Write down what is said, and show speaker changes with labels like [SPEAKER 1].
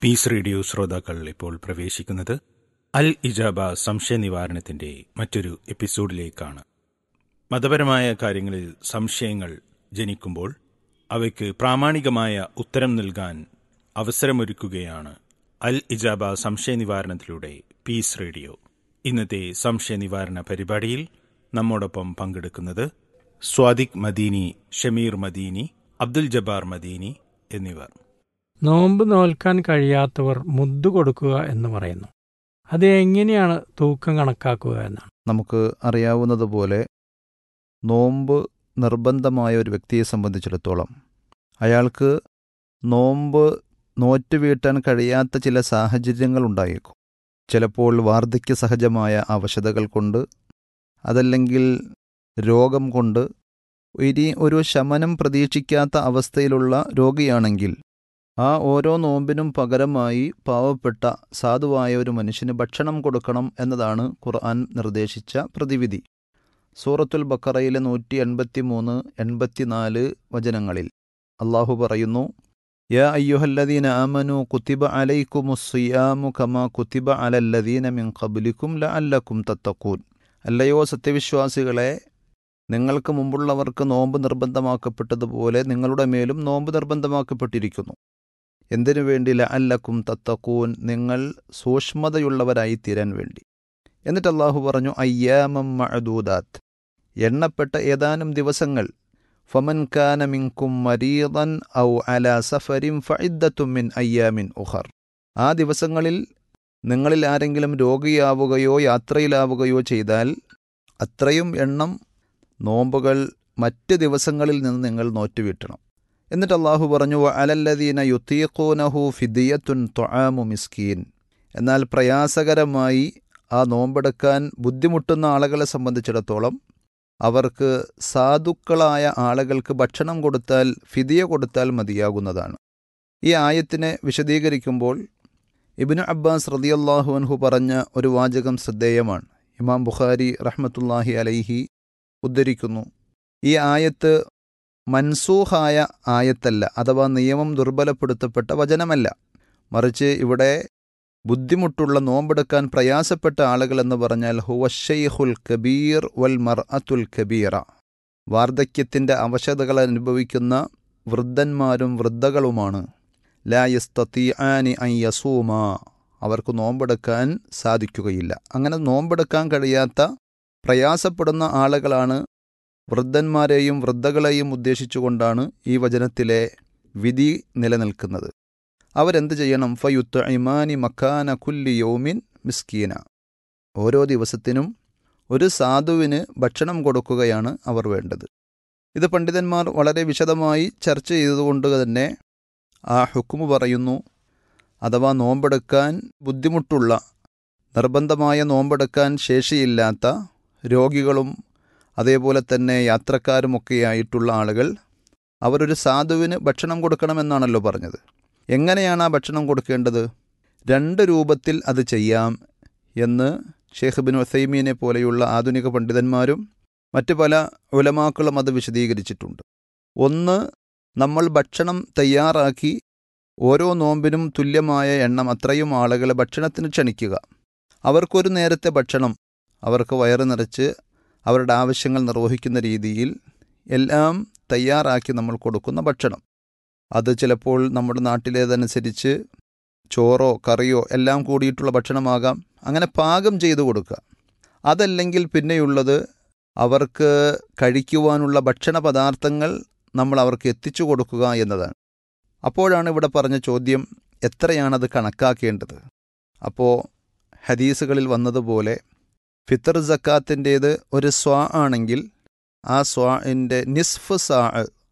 [SPEAKER 1] piece radio ശ്രോതാക്കൾ ഇപ്പോൾ പ്രവേശിക്കുന്നത് അൽ ഇജാബ സംശയ നിവാരണത്തിന്റെ മറ്റൊരു എപ്പിസോഡിലേക്കാണ് മതപരമായ കാര്യങ്ങളിൽ സംശയങ്ങൾ ജനിക്കുമ്പോൾ അവയ്ക്ക് പ്രാമാണികമായ ഉത്തരം നൽകാൻ അവസരമൊരുക്കുകയാണ് അൽ ഇജാബ സംശയ നിവാരണത്തിലൂടെ പീസ് റേഡിയോ ഇന്നത്തെ സംശയ നിവാരണ പരിപാടിയിൽ നമ്മോടൊപ്പം പങ്കെടുക്കുന്നത് സ്വാദിഖ് മദീനി ഷമീർ മദീനി അബ്ദുൽ ജബ്ബാർ മദീനി എന്നിവർ
[SPEAKER 2] നോമ്പ് നോൽക്കാൻ കഴിയാത്തവർ മുദ്ദു കൊടുക്കുക എന്ന് പറയുന്നു അത് എങ്ങനെയാണ് തൂക്കം കണക്കാക്കുക എന്നാണ്
[SPEAKER 3] നമുക്ക് അറിയാവുന്നതുപോലെ നോമ്പ് നിർബന്ധമായ ഒരു വ്യക്തിയെ സംബന്ധിച്ചിടത്തോളം അയാൾക്ക് നോമ്പ് നോറ്റുവീട്ടാൻ കഴിയാത്ത ചില സാഹചര്യങ്ങൾ ഉണ്ടായേക്കും ചിലപ്പോൾ വാർദ്ധക്യ സഹജമായ അവശതകൾ കൊണ്ട് അതല്ലെങ്കിൽ രോഗം കൊണ്ട് ഇനി ഒരു ശമനം പ്രതീക്ഷിക്കാത്ത അവസ്ഥയിലുള്ള രോഗിയാണെങ്കിൽ ആ ഓരോ നോമ്പിനും പകരമായി പാവപ്പെട്ട സാധുവായ ഒരു മനുഷ്യന് ഭക്ഷണം കൊടുക്കണം എന്നതാണ് ഖുർആൻ നിർദ്ദേശിച്ച പ്രതിവിധി സൂറത്തുൽ ബക്കറയിലെ നൂറ്റി എൺപത്തി മൂന്ന് എൺപത്തിനാല് വചനങ്ങളിൽ അള്ളാഹു പറയുന്നു യാ അയ്യുഹല്ലദീന ആമനു കുത്തിബ അലൈക്കുമുസ്സിയാമു കമാ കുത്തിബ അലല്ലദീന മിൻ ഖബ്ലിക്കും ലഅല്ലക്കും തത്തക്കൂൻ അല്ലയോ സത്യവിശ്വാസികളെ നിങ്ങൾക്ക് മുമ്പുള്ളവർക്ക് നോമ്പ് നിർബന്ധമാക്കപ്പെട്ടതുപോലെ നിങ്ങളുടെ മേലും നോമ്പ് നിർബന്ധമാക്കപ്പെട്ടിരിക്കുന്നു എന്തിനു വേണ്ടി ലഅല്ലക്കും തത്തക്കൂൻ നിങ്ങൾ സൂക്ഷ്മതയുള്ളവരായി തീരാൻ വേണ്ടി എന്നിട്ട് അള്ളാഹു പറഞ്ഞു അയ്യാമം മഅദൂദാത്ത് എണ്ണപ്പെട്ട ഏതാനും ദിവസങ്ങൾ ഫമൻ കാന മിൻകും മരീദൻ ഔ അല സഫരിൻ ഫഇദ്ദത്തും മിൻ അയ്യാമിൻ ഉഖർ ആ ദിവസങ്ങളിൽ നിങ്ങളിൽ ആരെങ്കിലും രോഗിയാവുകയോ യാത്രയിലാവുകയോ ചെയ്താൽ അത്രയും എണ്ണം നോമ്പുകൾ മറ്റ് ദിവസങ്ങളിൽ നിന്ന് നിങ്ങൾ നോറ്റുവീട്ടണം എന്നിട്ട് അള്ളാഹു പറഞ്ഞു അലല്ലദീന യുത്തീഖൂനഹു ഫിദിയത്തുൻ തൊആമു മിസ്കീൻ എന്നാൽ പ്രയാസകരമായി ആ നോമ്പെടുക്കാൻ ബുദ്ധിമുട്ടുന്ന ആളുകളെ സംബന്ധിച്ചിടത്തോളം അവർക്ക് സാധുക്കളായ ആളുകൾക്ക് ഭക്ഷണം കൊടുത്താൽ ഫിദിയ കൊടുത്താൽ മതിയാകുന്നതാണ് ഈ ആയത്തിനെ വിശദീകരിക്കുമ്പോൾ ഇബിനു അബ്ബാസ് റതിയല്ലാഹു അൻഹു പറഞ്ഞ ഒരു വാചകം ശ്രദ്ധേയമാണ് ഇമാം ബുഖാരി റഹ്മത്തുല്ലാഹി അലൈഹി ഉദ്ധരിക്കുന്നു ഈ ആയത്ത് മൻസൂഹായ ആയത്തല്ല അഥവാ നിയമം ദുർബലപ്പെടുത്തപ്പെട്ട വചനമല്ല മറിച്ച് ഇവിടെ ബുദ്ധിമുട്ടുള്ള നോമ്പെടുക്കാൻ പ്രയാസപ്പെട്ട ആളുകൾ എന്ന് പറഞ്ഞാൽ ഹുവഷൈഹുൽ കബീർ വൽ മർ അത്തുൽ കബീറ വാർദ്ധക്യത്തിൻ്റെ അവശതകൾ അനുഭവിക്കുന്ന വൃദ്ധന്മാരും വൃദ്ധകളുമാണ് ലായസ്തീ ആനി അൻ യസൂമ അവർക്ക് നോമ്പെടുക്കാൻ സാധിക്കുകയില്ല അങ്ങനെ നോമ്പെടുക്കാൻ കഴിയാത്ത പ്രയാസപ്പെടുന്ന ആളുകളാണ് വൃദ്ധന്മാരെയും വൃദ്ധകളെയും ഉദ്ദേശിച്ചുകൊണ്ടാണ് ഈ വചനത്തിലെ വിധി നിലനിൽക്കുന്നത് അവരെന്ത് ചെയ്യണം ഫയുത്ത് ഇമാനി മക്കാന കുല്ലി യോമിൻ മിസ്കീന ഓരോ ദിവസത്തിനും ഒരു സാധുവിന് ഭക്ഷണം കൊടുക്കുകയാണ് അവർ വേണ്ടത് ഇത് പണ്ഡിതന്മാർ വളരെ വിശദമായി ചർച്ച ചെയ്തതുകൊണ്ട് തന്നെ ആ ഹുക്കുമ് പറയുന്നു അഥവാ നോമ്പെടുക്കാൻ ബുദ്ധിമുട്ടുള്ള നിർബന്ധമായ നോമ്പെടുക്കാൻ ശേഷിയില്ലാത്ത രോഗികളും അതേപോലെ തന്നെ യാത്രക്കാരുമൊക്കെയായിട്ടുള്ള ആളുകൾ അവരൊരു സാധുവിന് ഭക്ഷണം കൊടുക്കണമെന്നാണല്ലോ പറഞ്ഞത് എങ്ങനെയാണ് ആ ഭക്ഷണം കൊടുക്കേണ്ടത് രണ്ട് രൂപത്തിൽ അത് ചെയ്യാം എന്ന് ഷേഖ് ബിൻ വസൈമീനെ പോലെയുള്ള ആധുനിക പണ്ഡിതന്മാരും മറ്റു പല ഉലമാക്കളും അത് വിശദീകരിച്ചിട്ടുണ്ട് ഒന്ന് നമ്മൾ ഭക്ഷണം തയ്യാറാക്കി ഓരോ നോമ്പിനും തുല്യമായ എണ്ണം അത്രയും ആളുകളെ ഭക്ഷണത്തിന് ക്ഷണിക്കുക അവർക്കൊരു നേരത്തെ ഭക്ഷണം അവർക്ക് വയറ് നിറച്ച് അവരുടെ ആവശ്യങ്ങൾ നിർവഹിക്കുന്ന രീതിയിൽ എല്ലാം തയ്യാറാക്കി നമ്മൾ കൊടുക്കുന്ന ഭക്ഷണം അത് ചിലപ്പോൾ നമ്മുടെ നാട്ടിലേതനുസരിച്ച് ചോറോ കറിയോ എല്ലാം കൂടിയിട്ടുള്ള ഭക്ഷണമാകാം അങ്ങനെ പാകം ചെയ്തു കൊടുക്കുക അതല്ലെങ്കിൽ പിന്നെയുള്ളത് അവർക്ക് കഴിക്കുവാനുള്ള ഭക്ഷണ പദാർത്ഥങ്ങൾ നമ്മൾ അവർക്ക് എത്തിച്ചു കൊടുക്കുക എന്നതാണ് അപ്പോഴാണ് ഇവിടെ പറഞ്ഞ ചോദ്യം എത്രയാണത് കണക്കാക്കേണ്ടത് അപ്പോൾ ഹദീസുകളിൽ വന്നതുപോലെ ഫിത്തർ ജക്കാത്തിൻ്റേത് ഒരു സ്വാ ആണെങ്കിൽ ആ സ്വാഇൻ്റെ നിസ്ഫ് സാ